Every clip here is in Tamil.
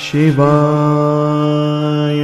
शिवाय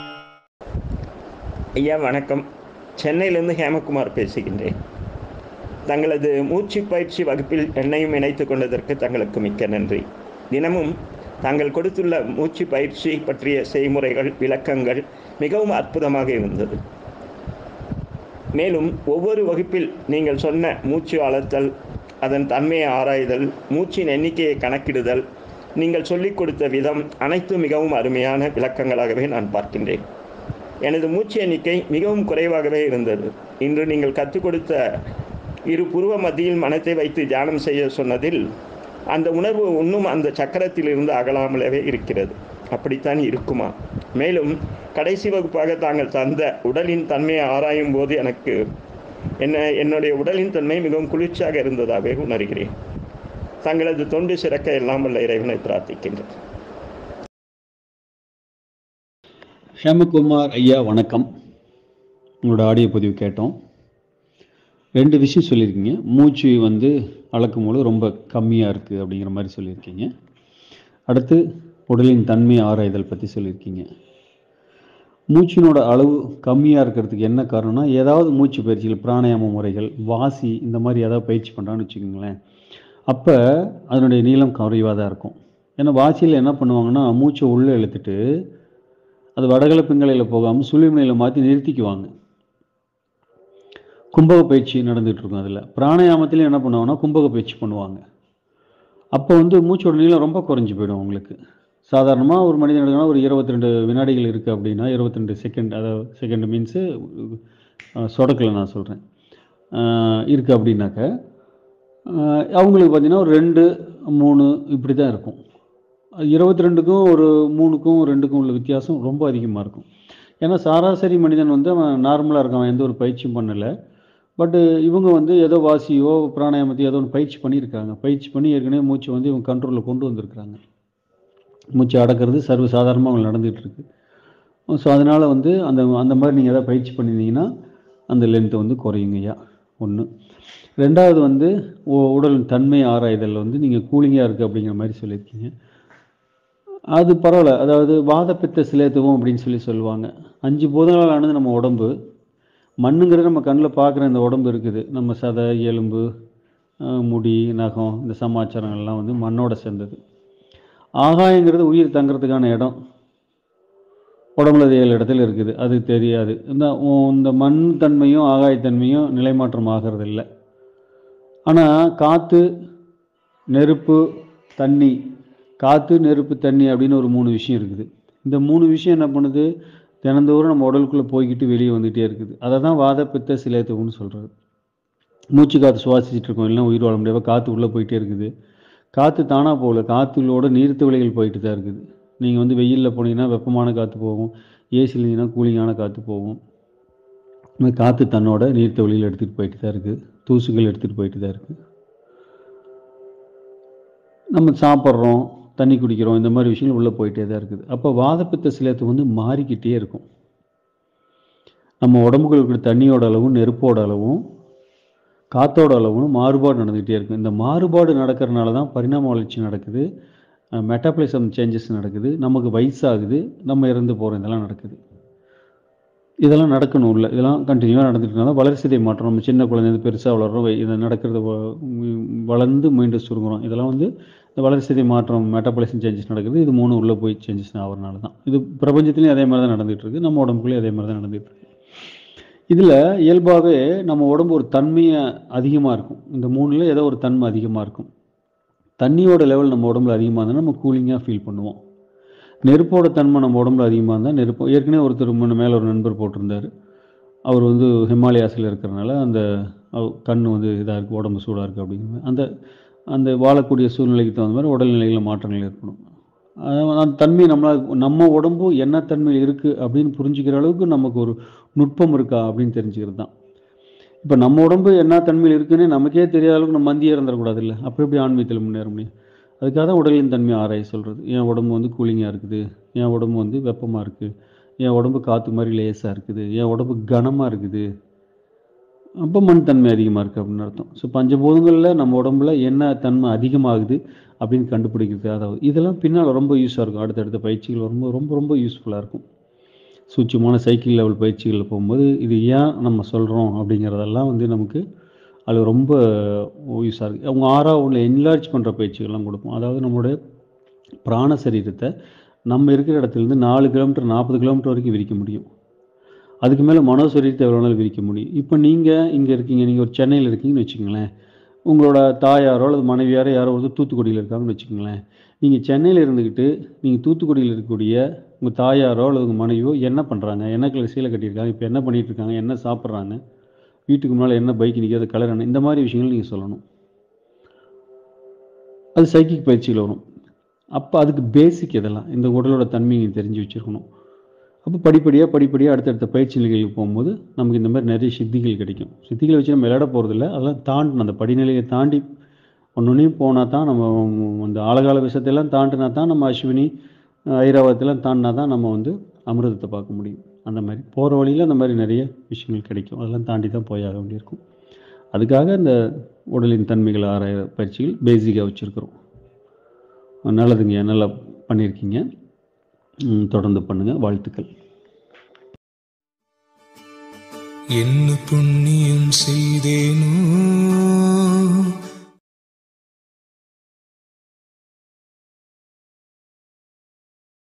ஐயா வணக்கம் சென்னையிலிருந்து ஹேமகுமார் பேசுகின்றேன் தங்களது மூச்சு பயிற்சி வகுப்பில் என்னையும் இணைத்து கொண்டதற்கு தங்களுக்கு மிக்க நன்றி தினமும் தாங்கள் கொடுத்துள்ள மூச்சு பயிற்சி பற்றிய செய்முறைகள் விளக்கங்கள் மிகவும் அற்புதமாக இருந்தது மேலும் ஒவ்வொரு வகுப்பில் நீங்கள் சொன்ன மூச்சு அளத்தல் அதன் தன்மையை ஆராய்தல் மூச்சின் எண்ணிக்கையை கணக்கிடுதல் நீங்கள் சொல்லிக் கொடுத்த விதம் அனைத்தும் மிகவும் அருமையான விளக்கங்களாகவே நான் பார்க்கின்றேன் எனது மூச்சு எண்ணிக்கை மிகவும் குறைவாகவே இருந்தது இன்று நீங்கள் கற்றுக் கொடுத்த இரு புருவ மத்தியில் மனத்தை வைத்து தியானம் செய்ய சொன்னதில் அந்த உணர்வு இன்னும் அந்த சக்கரத்தில் இருந்து அகலாமலவே இருக்கிறது அப்படித்தான் இருக்குமா மேலும் கடைசி வகுப்பாக தாங்கள் தந்த உடலின் தன்மையை ஆராயும் போது எனக்கு என்ன என்னுடைய உடலின் தன்மை மிகவும் குளிர்ச்சியாக இருந்ததாகவே உணர்கிறேன் தங்களது தொண்டு சிறக்க எல்லாம் வல்ல இறைவனை பிரார்த்திக்கின்றேன் ஹேமகுமார் ஐயா வணக்கம் உங்களோட ஆடியோ பதிவு கேட்டோம் ரெண்டு விஷயம் சொல்லியிருக்கீங்க மூச்சு வந்து அளக்கும் போது ரொம்ப கம்மியாக இருக்குது அப்படிங்கிற மாதிரி சொல்லியிருக்கீங்க அடுத்து உடலின் தன்மை ஆராய்தல் பற்றி சொல்லியிருக்கீங்க மூச்சினோட அளவு கம்மியாக இருக்கிறதுக்கு என்ன காரணம்னா ஏதாவது மூச்சு பயிற்சிகள் பிராணாயாம முறைகள் வாசி இந்த மாதிரி ஏதாவது பயிற்சி பண்ணுறான்னு வச்சுக்கோங்களேன் அப்போ அதனுடைய நீளம் குறைவாக தான் இருக்கும் ஏன்னா வாசியில் என்ன பண்ணுவாங்கன்னா மூச்சை உள்ளே இழுத்துட்டு அது வடகல பிங்களையில் போகாமல் சுழிமனையில் மாற்றி நிறுத்திக்குவாங்க கும்பக பயிற்சி நடந்துகிட்டு இருக்கும் அதில் பிராணாயாமத்திலையும் என்ன பண்ணுவாங்கன்னா கும்பக பயிற்சி பண்ணுவாங்க அப்போ வந்து மூச்சோட நீளம் ரொம்ப குறைஞ்சி போயிடும் உங்களுக்கு சாதாரணமாக ஒரு மனிதன் எடுக்கணும் ஒரு இருபத்தி ரெண்டு வினாடிகள் இருக்குது அப்படின்னா இருபத்தி ரெண்டு செகண்ட் அதாவது செகண்ட் மீன்ஸு சொடக்கில் நான் சொல்கிறேன் இருக்குது அப்படின்னாக்க ஆஹ் அவங்களுக்கு பார்த்தீங்கன்னா ஒரு ரெண்டு மூணு இப்படி தான் இருக்கும் இருபத்தி ரெண்டுக்கும் ஒரு மூணுக்கும் ரெண்டுக்கும் உள்ள வித்தியாசம் ரொம்ப அதிகமாக இருக்கும் ஏன்னா சராசரி மனிதன் வந்து அவன் நார்மலாக இருக்கான் அவன் எந்த ஒரு பயிற்சியும் பண்ணலை பட்டு இவங்க வந்து ஏதோ வாசியோ பிராணாயாமத்தையோ ஏதோ ஒன்று பயிற்சி பண்ணியிருக்காங்க பயிற்சி பண்ணி ஏற்கனவே மூச்சை வந்து இவங்க கண்ட்ரோலில் கொண்டு வந்திருக்கிறாங்க மூச்சு அடக்கிறது சர்வ சாதாரணமாக அவங்க நடந்துகிட்டு இருக்கு ஸோ அதனால் வந்து அந்த அந்த மாதிரி நீங்கள் ஏதாவது பயிற்சி பண்ணியிருந்தீங்கன்னா அந்த லென்த்து வந்து குறையுங்கய்யா ஒன்று ரெண்டாவது வந்து உ- உடல் தன்மை ஆராய்தல் வந்து நீங்கள் கூலிங்காக இருக்குது அப்படிங்கிற மாதிரி சொல்லியிருக்கீங்க அது பரவாயில்ல அதாவது வாதப்பித்த சிலேத்துவம் அப்படின்னு சொல்லி சொல்லுவாங்க அஞ்சு பூதங்களால் ஆனது நம்ம உடம்பு மண்ணுங்கிறது நம்ம கண்ணில் பார்க்குற இந்த உடம்பு இருக்குது நம்ம சதை எலும்பு அஹ், முடி நகம் இந்த சமாச்சாரங்கள்லாம் வந்து மண்ணோட சேர்ந்தது ஆகாயங்கிறது உயிர் தங்குறதுக்கான இடம் உடம்புல அது ஏழு இடத்துல இருக்குது அது தெரியாது இந்த உ- இந்த மண் தன்மையும் ஆகாயத்தன்மையும் நிலைமாற்றம் ஆகிறது இல்லை ஆனால் காற்று நெருப்பு தண்ணி காற்று நெருப்பு தண்ணி அப்படின்னு ஒரு மூணு விஷயம் இருக்குது இந்த மூணு விஷயம் என்ன பண்ணுது தினந்தோறும் நம்ம உடலுக்குள்ளே போய்கிட்டு வெளியே வந்துகிட்டே இருக்குது அதை தான் வாத பித்த சிலேத்துவம்னு சொல்கிறது மூச்சு காற்று சுவாசிச்சுட்டு இருக்கோம் இல்லைன்னா உயிர் வாழ முடியாது காற்று உள்ளே போயிட்டே இருக்குது காற்று தானாக போகல காற்றுகளோட நீர்த்த விலைகள் போயிட்டு தான் இருக்குது நீங்கள் வந்து வெயிலில் போனீங்கன்னா வெப்பமான காற்று போகும் ஏசியில் இருந்தீங்கன்னா கூலிங்கான காற்று போகும் இந்த மாதிரி காற்று தன்னோட நீர்த்த வழியில் எடுத்துகிட்டு போயிட்டு தான் இருக்குது தூசுகள் எடுத்துகிட்டு போயிட்டு தான் இருக்குது நம்ம சாப்பிட்றோம் தண்ணி குடிக்கிறோம் இந்த மாதிரி விஷயங்கள் உள்ளே போயிட்டே தான் இருக்குது அப்போ வாதப்பித்த சிலேத்து வந்து மாறிக்கிட்டே இருக்கும் நம்ம உடம்புக்குள்ள இருக்கிற தண்ணியோட அளவும் நெருப்போட அளவும் காத்தோட அளவும் மாறுபாடு நடந்துகிட்டே இருக்கும் இந்த மாறுபாடு நடக்கிறனால தான் பரிணாம வளர்ச்சி நடக்குது மெட்டாப்ளிசம் சேஞ்சஸ் நடக்குது நமக்கு வயசாகுது நம்ம இறந்து போகிறோம் இதெல்லாம் நடக்குது இதெல்லாம் நடக்கணும் இல்லை இதெல்லாம் கண்டினியூவாக நடந்துட்டு இருந்தால் வளர்சிதை மாற்றம் நம்ம சின்ன குழந்தை பெருசாக வளர்றோம் வை- இது நடக்கிறது வ- உம் வளர்ந்து மீண்டும் சுருங்குறோம் இதெல்லாம் வந்து இந்த வளர்சிதை மாற்றம் மெட்டாபாலிசம் சேஞ்சஸ் நடக்குது இது மூணு உள்ளே போய் சேஞ்சஸ் ஆகிறனால தான் இது பிரபஞ்சத்துலேயும் அதே மாதிரி தான் நடந்துகிட்டு இருக்கு நம்ம உடம்புக்குள்ளேயும் அதே மாதிரி தான் நடந்துகிட்டு இருக்கு இதில் இயல்பாகவே நம்ம உடம்பு ஒரு தன்மையை அதிகமாக இருக்கும் இந்த மூணுல ஏதோ ஒரு தன்மை அதிகமாக இருக்கும் தண்ணியோட லெவல் நம்ம உடம்புல அதிகமாக இருந்தால் நம்ம கூலிங்காக ஃபீல் பண்ணுவோம் நெருப்போட தன்மை நம்ம உடம்புல அதிகமாக இருந்தால் நெருப்பு ஏற்கனவே ஒருத்தர் முன்ன மேலே ஒரு நண்பர் போட்டிருந்தார் அவர் வந்து ஹிமாலயாஸில் இருக்கிறனால அந்த அவ- கண் வந்து இதாக இருக்குது உடம்பு சூடாக இருக்குது அப்படிங்கிற அந்த அந்த வாழக்கூடிய சூழ்நிலைக்கு தகுந்த மாதிரி உடல்நிலையில் மாற்றங்கள் ஏற்படும் அதாவது அந்த தன்மை நம்மளால் நம்ம உடம்பு என்ன தன்மையில் இருக்குது அப்படின்னு புரிஞ்சுக்கிற அளவுக்கு நமக்கு ஒரு நுட்பம் இருக்கா அப்படின்னு தெரிஞ்சுக்கிறது தான் இப்போ நம்ம உடம்பு என்ன தன்மையில் இருக்குன்னு நமக்கே தெரியாத அளவுக்கு நம்ம மந்தியே இருந்துடக்கூடாது இல்லை அப்போ எப்படி ஆன்மீகத்தில் முன்னேற முடியும் அதுக்காக தான் உடலின் தன்மை ஆராய சொல்கிறது என் உடம்பு வந்து கூலிங்காக இருக்குது என் உடம்பு வந்து வெப்பமாக இருக்குது என் உடம்பு காற்று மாதிரி லேசாக இருக்குது என் உடம்பு கனமாக இருக்குது அப்போ மண் தன்மை அதிகமாக இருக்குது அப்படின்னு அர்த்தம் ஸோ பஞ்சபூதங்களில் நம்ம உடம்புல என்ன தன்மை அதிகமாகுது அப்படின்னு கண்டுபிடிக்கிறது அதாவது இதெல்லாம் பின்னால் ரொம்ப யூஸாக இருக்கும் அடுத்தடுத்த பயிற்சிகள் வரும்போது ரொம்ப ரொம்ப யூஸ்ஃபுல்லாக இருக்கும் சூட்சமான சைக்கிள் லெவல் பயிற்சிகளில் போகும்போது இது ஏன் நம்ம சொல்கிறோம் அப்படிங்கிறதெல்லாம் வந்து நமக்கு அது ரொம்ப யூஸாக இருக்குது அவங்க ஆறாக உள்ள என்லார்ஜ் பண்ணுற பயிற்சிகள்லாம் கொடுப்போம் அதாவது நம்மளுடைய பிராண சரீரத்தை நம்ம இருக்கிற இடத்துலேருந்து நாலு கிலோமீட்டர் நாற்பது கிலோமீட்டர் வரைக்கும் விரிக்க முடியும் அதுக்கு மேலே மனோ சரீரத்தை எவ்வளோ நாள் விரிக்க முடியும் இப்போ நீங்கள் இங்கே இருக்கீங்க நீங்கள் ஒரு சென்னையில் இருக்கீங்கன்னு வச்சுக்கோங்களேன் உங்களோட தாயாரோ அல்லது மனைவியாரோ யாரோ வந்து தூத்துக்குடியில் இருக்காங்கன்னு வச்சுக்கோங்களேன் நீங்கள் சென்னையில் இருந்துக்கிட்டு நீங்கள் தூத்துக்குடியில் இருக்கக்கூடிய உங்கள் தாயாரோ அல்லது உங்கள் மனைவியோ என்ன பண்ணுறாங்க என்ன கலர் சீலை கட்டியிருக்காங்க இப்போ என்ன பண்ணிகிட்டு இருக்காங்க என்ன சாப்பிட்றாங்க வீட்டுக்கு முன்னால் என்ன பைக் நிற்காது கலர் என்ன இந்த மாதிரி விஷயங்கள் நீங்கள் சொல்லணும் அது சைக்கிக் பயிற்சியில் வரும் அப்போ அதுக்கு பேசிக் இதெல்லாம் இந்த உடலோட தன்மையை நீங்க தெரிஞ்சு வச்சுருக்கணும் அப்போ படிப்படியாக படிப்படியாக அடுத்தடுத்த பயிற்சி நிலைகளுக்கு போகும்போது நமக்கு இந்த மாதிரி நிறைய சித்திகள் கிடைக்கும் சித்திகளை வச்சு நம்ம விளையாட போகிறதில்ல அதெல்லாம் தாண்டணும் அந்த படிநிலையை தாண்டி ஒன்னொன்றையும் போனால் தான் நம்ம அந்த ஆழகால விஷயத்தையெல்லாம் தாண்டினா தான் நம்ம அஸ்வினி ஐராவதத்தெல்லாம் தாண்டினா தான் நம்ம வந்து அமிர்தத்தை பார்க்க முடியும் அந்த மாதிரி போகிற வழியில் அந்த மாதிரி நிறைய விஷயங்கள் கிடைக்கும் அதெல்லாம் தாண்டி தான் போயாக வேண்டியிருக்கும் அதுக்காக இந்த உடலின் தன்மைகள் ஆராய பயிற்சிகள் பேசிக்காக வச்சுருக்குறோம் நல்லதுங்க நல்லா பண்ணியிருக்கீங்க ம், தொடர்ந்து பண்ணுங்கள் வாழ்த்துக்கள் என்ன புண்ணியம் செய்தேனோ